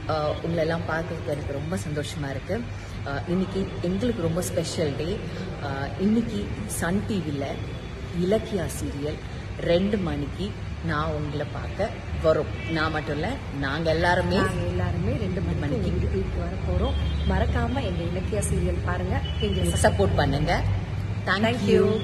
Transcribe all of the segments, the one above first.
ஆஹ் உங்களெல்லாம் பார்க்கறதுக்கு எனக்கு ரொம்ப சந்தோஷமாக இருக்குது இன்னைக்கு எங்களுக்கு ரொம்ப ஸ்பெஷல் டே இன்னைக்கு சன் டிவியில் இலக்கியா சீரியல் ரெண்டு மணிக்கு நான் உங்களை பார்க்க வரும் நான் மட்டும் இல்லை நாங்கள் எல்லாருமே நாங்க எல்லாருமே ரெண்டு மணிக்கு மணிக்கு. உங்க வீட்டுக்கு வர போறோம் மறக்காம எங்க இலக்கிய சீரியல் பாருங்க எங்களுக்கு சப்போர்ட் பண்ணுங்க Thank thank you you.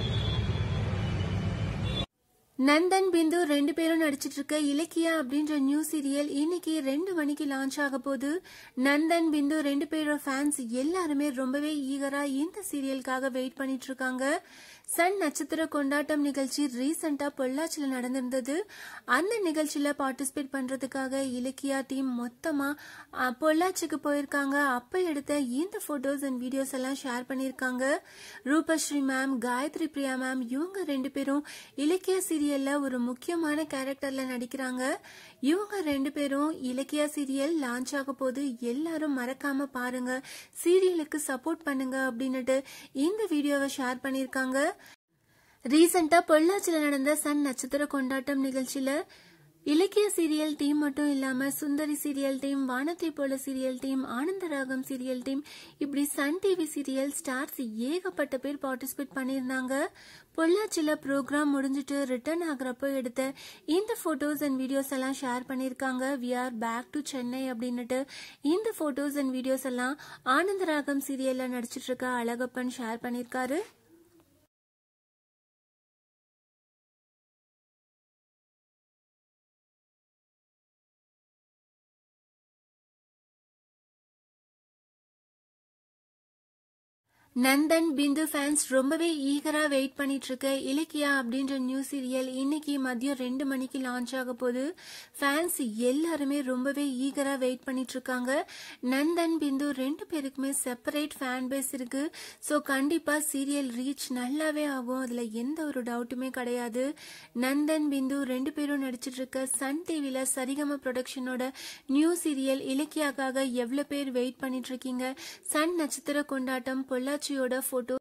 Nandan Bindu ரெண்டு பேரும் நடிச்சிட்டு இருக்க இலக்கியா அப்படின்ற நியூ சீரியல் இன்னைக்கு ரெண்டு மணிக்கு லான்ச் ஆக போகுது நந்தன் பிந்து ரெண்டு பேரோட ஃபேன்ஸ் எல்லாருமே ரொம்பவே ஈகரா இந்த சீரியலுக்காக வெயிட் பண்ணிட்டு இருக்காங்க சன் நட்சத்திர கொண்டாட்டம் நிகழ்ச்சி ரீசெண்டா பொள்ளாச்சியில் நடந்திருந்தது அந்த நிகழ்ச்சியில பார்ட்டிசிபேட் பண்றதுக்காக இலக்கியா டீம் மொத்தமா அஹ், பொள்ளாச்சிக்கு போயிருக்காங்க அப்ப எடுத்த இந்த போட்டோஸ் அண்ட் வீடியோஸ் எல்லாம் ஷேர் பண்ணியிருக்காங்க ரூபஸ்ரீ மேம் காயத்ரி பிரியா மேம் இவங்க ரெண்டு பேரும் இலக்கிய சீரியல்ல ஒரு முக்கியமான கேரக்டர்ல நடிக்கிறாங்க இவங்க ரெண்டு பேரும் இலக்கிய சீரியல் லான்ச் ஆக போது எல்லாரும் மறக்காம பாருங்க சீரியலுக்கு சப்போர்ட் பண்ணுங்க அப்படின்னுட்டு இந்த வீடியோவை ஷேர் பண்ணியிருக்காங்க ரீசெண்டா பொள்ளாச்சியில் நடந்த சன் நட்சத்திர கொண்டாட்டம் நிகழ்ச்சியில இலக்கிய சீரியல் டீம் மட்டும் இல்லாம சுந்தரி serial team Vanathai Pola serial team Anandharagam serial team இப்படி சன் டிவி சீரியல் ஸ்டார்ஸ் ஏகப்பட்ட பேர் பார்ட்டிசிபேட் பண்ணியிருந்தாங்க பொள்ளாச்சியில ப்ரோக்ராம் முடிஞ்சிட்டு ரிட்டர்ன் ஆகுறப்போ எடுத்த இந்த போட்டோஸ் அண்ட் வீடியோஸ் எல்லாம் ஷேர் பண்ணியிருக்காங்க we are back to Chennai அப்படின்னுட்டு இந்த போட்டோஸ் அண்ட் வீடியோஸ் எல்லாம் ஆனந்தராகம் சீரியல்ல நடிச்சிட்டு இருக்க அழகப்பன் ஷேர் பண்ணியிருக்காரு நந்தன் பிந்து ஃபேன்ஸ் ரொம்பவே ஈகரா வெயிட் பண்ணிட்டு இருக்க இலக்கியா அப்படின்ற நியூ சீரியல் இன்னைக்கு மதியம் ரெண்டு மணிக்கு லான்ச் ஆக போகுது ஃபேன்ஸ் எல்லாருமே ரொம்பவே ஈகரா வெயிட் பண்ணிட்டு இருக்காங்க நந்தன் பிந்து ரெண்டு பேருக்குமே செப்பரேட் ஃபேன் பேஸ் இருக்கு ஸோ கண்டிப்பா சீரியல் ரீச் நல்லாவே ஆகும் அதுல எந்த ஒரு டவுட்டுமே கிடையாது நந்தன் பிந்து ரெண்டு பேரும் நடிச்சிட்டு இருக்க சன் டிவில சரிகம ப்ரொடக்ஷனோட நியூ சீரியல் இலக்கியாக்காக எவ்வளவு பேர் வெயிட் பண்ணிட்டு இருக்கீங்க சன் நட்சத்திர கொண்டாட்டம் பொள்ளாச்சியோட போட்டோ